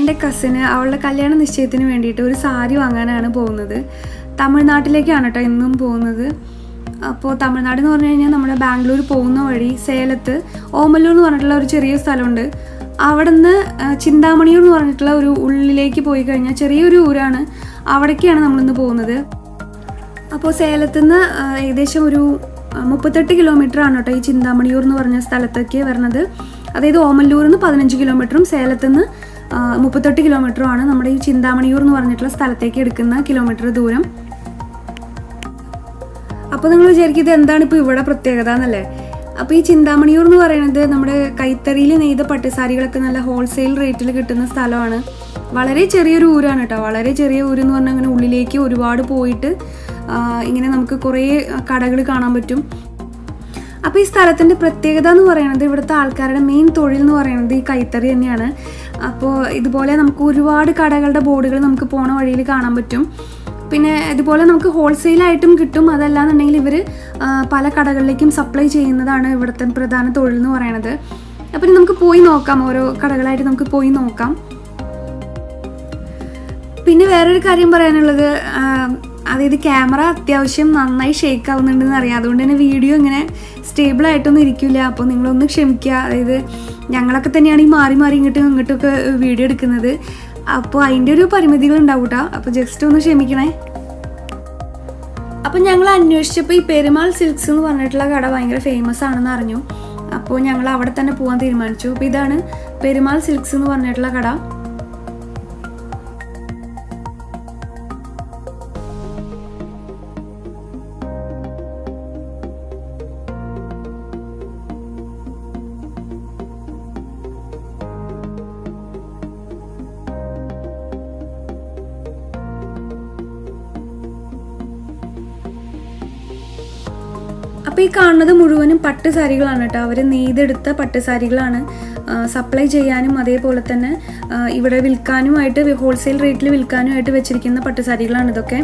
എൻ്റെ കസിന് അവളുടെ കല്യാണ നിശ്ചയത്തിന് വേണ്ടിയിട്ട് ഒരു സാരി വാങ്ങാനാണ് പോകുന്നത് തമിഴ്നാട്ടിലേക്കാണ് കേട്ടോ ഇന്നും പോകുന്നത് അപ്പോൾ തമിഴ്നാട് എന്ന് പറഞ്ഞു കഴിഞ്ഞാൽ നമ്മുടെ ബാംഗ്ലൂർ പോകുന്ന വഴി സേലത്ത് ഓമല്ലൂർ എന്ന് പറഞ്ഞിട്ടുള്ള ഒരു ചെറിയ സ്ഥലമുണ്ട് അവിടെ നിന്ന് ചിന്താമണിയൂർ എന്ന് പറഞ്ഞിട്ടുള്ള ഒരു ഉള്ളിലേക്ക് പോയി കഴിഞ്ഞാൽ ചെറിയൊരു ഊരാണ് അവിടേക്കാണ് നമ്മളിന്ന് പോകുന്നത് അപ്പോൾ സേലത്ത് നിന്ന് ഏകദേശം ഒരു ആ, മുപ്പത്തെട്ട് കിലോമീറ്റർ ആണ് കേട്ടോ ഈ ചിന്താമണിയൂർ എന്ന് പറഞ്ഞ സ്ഥലത്തേക്ക് വരുന്നത് അതായത് ഓമല്ലൂരിൽ നിന്ന് പതിനഞ്ച് കിലോമീറ്ററും സേലത്ത് നിന്ന് ആ, മുപ്പത്തെട്ട് കിലോമീറ്ററും ആണ് നമ്മുടെ ഈ ചിന്താമണിയൂർ എന്ന് പറഞ്ഞിട്ടുള്ള സ്ഥലത്തേക്ക് എടുക്കുന്ന കിലോമീറ്റർ ദൂരം അപ്പോൾ നിങ്ങൾ വിചാരിക്കും ഇത് എന്താണ് ഇപ്പോൾ ഇവിടെ പ്രത്യേകത എന്നല്ലേ അപ്പോൾ ഈ ചിന്താമണിയൂർ എന്ന് പറയുന്നത് നമ്മുടെ കൈത്തറിയിൽ നെയ്ത പട്ടുസാരികളൊക്കെ നല്ല ഹോൾസെയിൽ റേറ്റിൽ കിട്ടുന്ന സ്ഥലമാണ് വളരെ ചെറിയൊരു ഊരാണ് കേട്ടോ വളരെ ചെറിയ ഊരെന്ന് പറഞ്ഞാൽ അങ്ങനെ ഉള്ളിലേക്ക് ഒരുപാട് പോയിട്ട് ആ, ഇങ്ങനെ നമുക്ക് കുറേ കടകൾ കാണാൻ പറ്റും അപ്പോൾ ഈ സ്ഥലത്തിൻ്റെ പ്രത്യേകത എന്ന് പറയുന്നത് ഇവിടുത്തെ ആൾക്കാരുടെ മെയിൻ തൊഴിൽ എന്ന് പറയുന്നത് ഈ കൈത്തറി തന്നെയാണ് അപ്പോൾ ഇതുപോലെ നമുക്ക് ഒരുപാട് കടകളുടെ ബോർഡുകൾ നമുക്ക് പോണ വഴിയിൽ കാണാൻ പറ്റും പിന്നെ ഇതുപോലെ നമുക്ക് ഹോൾസെയിലായിട്ടും കിട്ടും അതല്ലാന്നുണ്ടെങ്കിൽ ഇവർ പല കടകളിലേക്കും സപ്ലൈ ചെയ്യുന്നതാണ് ഇവിടുത്തെ പ്രധാന തൊഴിൽ എന്ന് പറയുന്നത് അപ്പം ഇനി നമുക്ക് പോയി നോക്കാം ഓരോ കടകളായിട്ട് നമുക്ക് പോയി നോക്കാം പിന്നെ വേറൊരു കാര്യം പറയാനുള്ളത് ആ, അതായത് ക്യാമറ അത്യാവശ്യം നന്നായി ഷേക്ക് ആവുന്നുണ്ടെന്ന് അറിയാം അതുകൊണ്ട് തന്നെ വീഡിയോ ഇങ്ങനെ സ്റ്റേബിൾ ആയിട്ടൊന്നും ഇരിക്കില്ല അപ്പോൾ നിങ്ങളൊന്ന് ക്ഷമിക്കുക അതായത് ഞങ്ങളൊക്കെ തന്നെയാണ് ഈ മാറി മാറി ഇങ്ങോട്ടും ഇങ്ങോട്ടൊക്കെ വീഡിയോ എടുക്കുന്നത് അപ്പോൾ അതിൻ്റെ ഒരു പരിമിതികൾ ഉണ്ടാവും കേട്ടോ അപ്പോൾ ജസ്റ്റ് ഒന്ന് ക്ഷമിക്കണേ അപ്പം ഞങ്ങൾ അന്വേഷിച്ചപ്പോൾ ഈ പെരുമാൾ സിൽക്സ് എന്ന് പറഞ്ഞിട്ടുള്ള കട ഭയങ്കര ഫേമസ് ആണെന്ന് അറിഞ്ഞു അപ്പോൾ ഞങ്ങൾ അവിടെ തന്നെ പോകാൻ തീരുമാനിച്ചു അപ്പോൾ ഇതാണ് പെരുമാൾ സിൽക്സ് എന്ന് പറഞ്ഞിട്ടുള്ള കട അപ്പോൾ ഈ കാണുന്നത് മുഴുവനും പട്ട് സാരികളാണ് കേട്ടോ അവർ നെയ്തെടുത്ത പട്ട് സാരികളാണ് സപ്ലൈ ചെയ്യാനും അതേപോലെ തന്നെ ആ, ഇവിടെ വിൽക്കാനുമായിട്ട് ഹോൾസെയിൽ റേറ്റിൽ വിൽക്കാനുമായിട്ട് വെച്ചിരിക്കുന്ന പട്ട് സാരികളാണ് ഇതൊക്കെ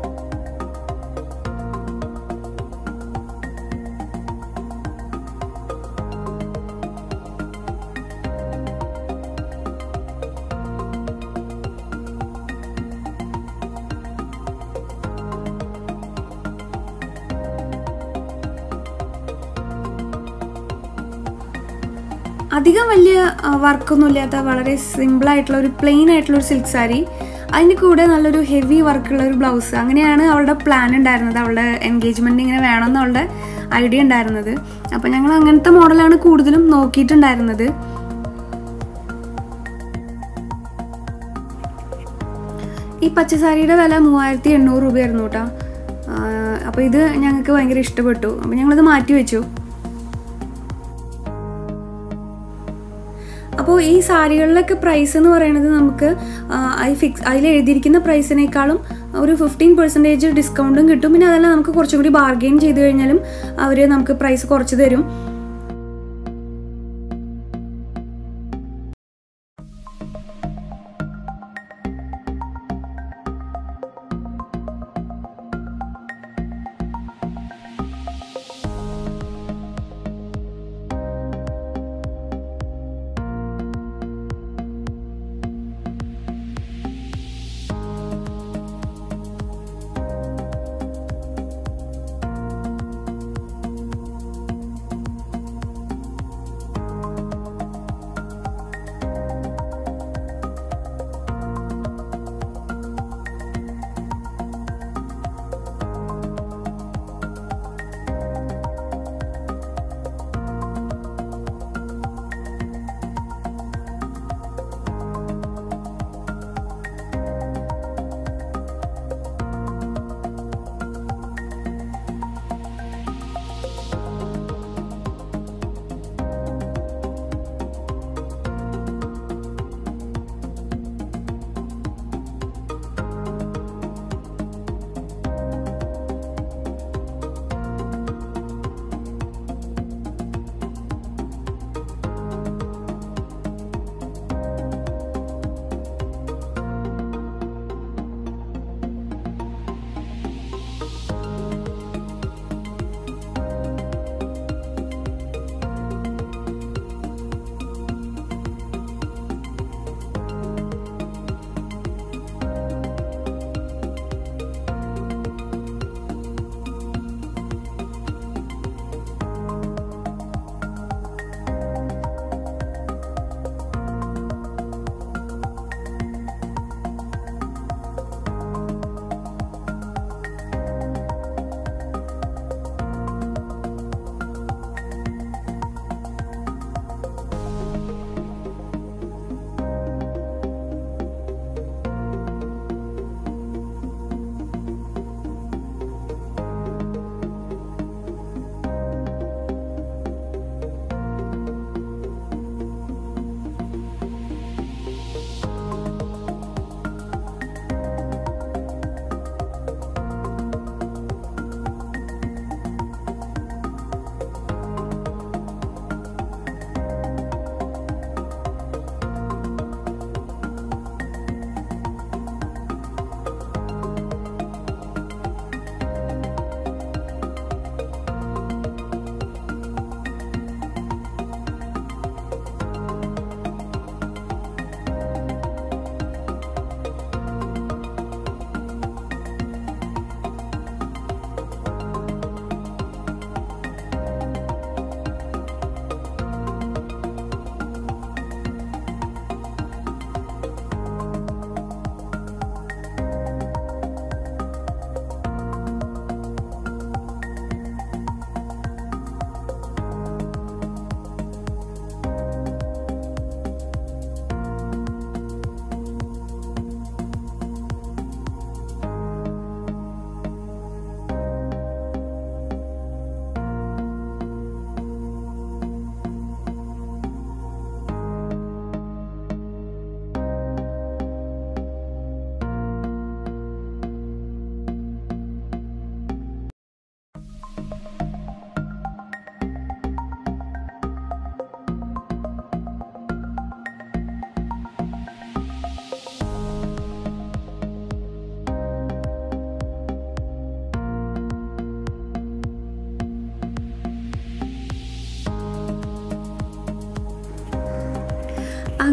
അധികം വലിയ വർക്കൊന്നും ഇല്ലാത്ത വളരെ സിമ്പിൾ ആയിട്ടുള്ള ഒരു പ്ലെയിൻ ആയിട്ടുള്ള ഒരു സിൽക്ക് സാരി അതിൻ്റെ കൂടെ നല്ലൊരു ഹെവി വർക്കുള്ള ഒരു ബ്ലൗസ് അങ്ങനെയാണ് അവളുടെ പ്ലാൻ ഉണ്ടായിരുന്നത് അവളുടെ എൻഗേജ്മെൻറ്റ് ഇങ്ങനെ വേണമെന്ന് അവളുടെ ഐഡിയ ഉണ്ടായിരുന്നത് അപ്പോൾ ഞങ്ങൾ അങ്ങനത്തെ മോഡലാണ് കൂടുതലും നോക്കിയിട്ടുണ്ടായിരുന്നത് ഈ പച്ചസാരിയുടെ വില മൂവായിരത്തി എണ്ണൂറ് രൂപയായിരുന്നു കേട്ടോ അപ്പോൾ ഇത് ഞങ്ങൾക്ക് ഭയങ്കര ഇഷ്ടപ്പെട്ടു അപ്പോൾ ഞങ്ങളത് മാറ്റി വെച്ചു അപ്പോൾ ഈ സാരികളിലൊക്കെ പ്രൈസ് എന്ന് പറയുന്നത് നമുക്ക് ഫിക്സ് അതിൽ എഴുതിയിരിക്കുന്ന പ്രൈസിനേക്കാളും ഒരു ഫിഫ്റ്റീൻ പെർസെൻറ്റേജ് ഡിസ്കൗണ്ടും കിട്ടും പിന്നെ അതല്ല നമുക്ക് കുറച്ചും കൂടി ബാർഗെയിൻ ചെയ്ത് കഴിഞ്ഞാലും അവർ നമുക്ക് പ്രൈസ് കുറച്ച് തരും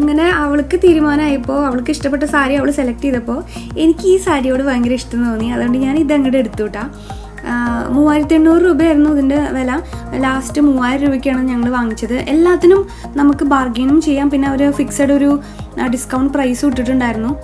അങ്ങനെ അവൾക്ക് തീരുമാനമായപ്പോൾ അവൾക്ക് ഇഷ്ടപ്പെട്ട സാരി അവൾ സെലക്ട് ചെയ്തപ്പോൾ എനിക്ക് ഈ സാരിയോട് ഭയങ്കര ഇഷ്ടം തോന്നി അതുകൊണ്ട് ഞാൻ ഇത് അങ്ങോട്ട് എടുത്തു കേട്ടാ മൂവായിരത്തി എണ്ണൂറ് രൂപയായിരുന്നു ഇതിൻ്റെ വില ലാസ്റ്റ് മൂവായിരം രൂപയ്ക്കാണ് ഞങ്ങൾ വാങ്ങിച്ചത് എല്ലാത്തിനും നമുക്ക് ബാർഗെയിനും ചെയ്യാം പിന്നെ അവർ ഫിക്സഡ് ഒരു ഡിസ്കൗണ്ട് പ്രൈസ് ഇട്ടിട്ടുണ്ടായിരുന്നു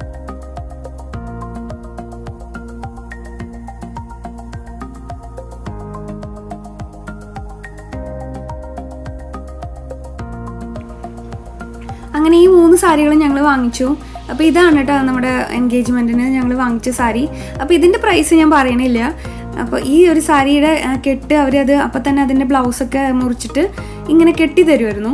അങ്ങനെ ഈ മൂന്ന് സാരികളും ഞങ്ങൾ വാങ്ങിച്ചു അപ്പോൾ ഇതാണ് കേട്ടോ നമ്മുടെ എൻഗേജ്മെൻറ്റിന് ഞങ്ങൾ വാങ്ങിച്ച സാരി അപ്പോൾ ഇതിൻ്റെ പ്രൈസ് ഞാൻ പറയണില്ല അപ്പോൾ ഈ ഒരു സാരിയുടെ ആ, കെട്ട് അവരത് അപ്പം തന്നെ അതിൻ്റെ ബ്ലൗസൊക്കെ മുറിച്ചിട്ട് ഇങ്ങനെ കെട്ടി തരുമായിരുന്നു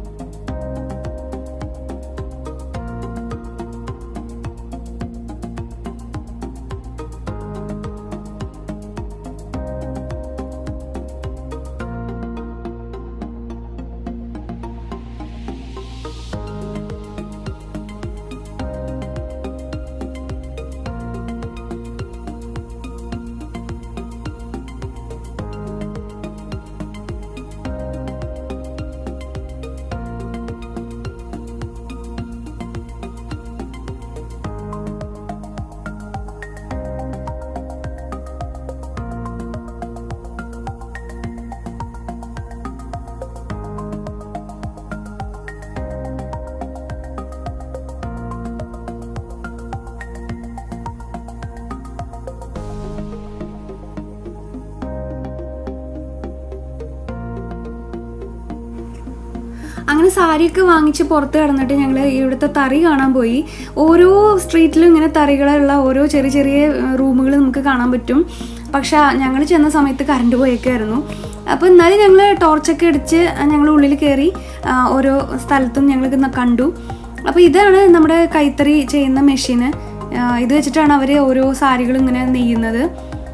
അങ്ങനെ സാരിയൊക്കെ വാങ്ങിച്ച് പുറത്ത് കിടന്നിട്ട് ഞങ്ങൾ ഇവിടുത്തെ തറി കാണാൻ പോയി ഓരോ സ്ട്രീറ്റിലും ഇങ്ങനെ തറികളുള്ള ഓരോ ചെറിയ ചെറിയ റൂമുകൾ നമുക്ക് കാണാൻ പറ്റും പക്ഷെ ഞങ്ങൾ ചെന്ന സമയത്ത് കറണ്ട് പോയേക്കായിരുന്നു അപ്പോൾ എന്നാലും ഞങ്ങൾ ടോർച്ചൊക്കെ അടിച്ച് ഞങ്ങൾ ഉള്ളിൽ കയറി ആ, ഓരോ സ്ഥലത്തും ഞങ്ങൾ കണ്ടു അപ്പോൾ ഇതാണ് നമ്മുടെ കൈത്തറി ചെയ്യുന്ന മെഷീന് ഇത് വെച്ചിട്ടാണ് അവർ ഓരോ സാരികളും ഇങ്ങനെ നെയ്യുന്നത്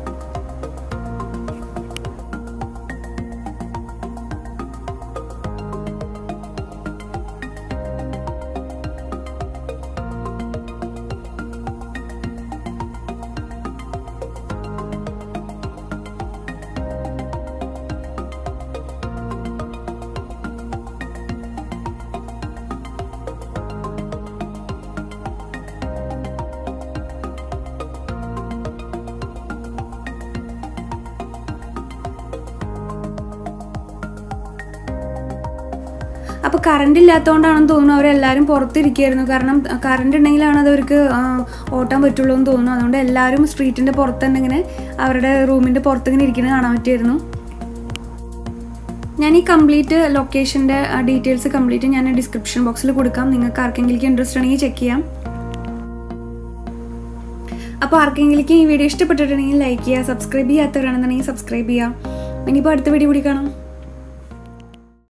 അപ്പോൾ കറണ്ട് ഇല്ലാത്തതുകൊണ്ടാണെന്ന് തോന്നുന്നു അവരെല്ലാവരും പുറത്തിരിക്കുകയായിരുന്നു കാരണം കറണ്ട് ഉണ്ടെങ്കിലാണ് അത് അവർക്ക് ആ, ഓട്ടാൻ പറ്റുള്ളൂ എന്ന് തോന്നുന്നു അതുകൊണ്ട് എല്ലാവരും സ്ട്രീറ്റിൻ്റെ പുറത്ത് തന്നെ ഇങ്ങനെ അവരുടെ റൂമിൻ്റെ പുറത്ത് ഇങ്ങനെ ഇരിക്കുന്നത് കാണാൻ പറ്റിയായിരുന്നു ഞാൻ ഈ കംപ്ലീറ്റ് ലൊക്കേഷൻ്റെ ഡീറ്റെയിൽസ് കംപ്ലീറ്റ് ഞാൻ ഡിസ്ക്രിപ്ഷൻ ബോക്സിൽ കൊടുക്കാം നിങ്ങൾക്ക് ആർക്കെങ്കിലും ഇൻട്രസ്റ്റ് ഉണ്ടെങ്കിൽ ചെക്ക് ചെയ്യാം അപ്പോൾ ആർക്കെങ്കിലും ഈ വീഡിയോ ഇഷ്ടപ്പെട്ടിട്ടുണ്ടെങ്കിൽ ലൈക്ക് ചെയ്യുക സബ്സ്ക്രൈബ് ചെയ്യാത്തവരാണെന്നുണ്ടെങ്കിൽ സബ്സ്ക്രൈബ് ചെയ്യുക ഇനിയിപ്പോൾ അടുത്ത വീഡിയോ കൂടി കാണാം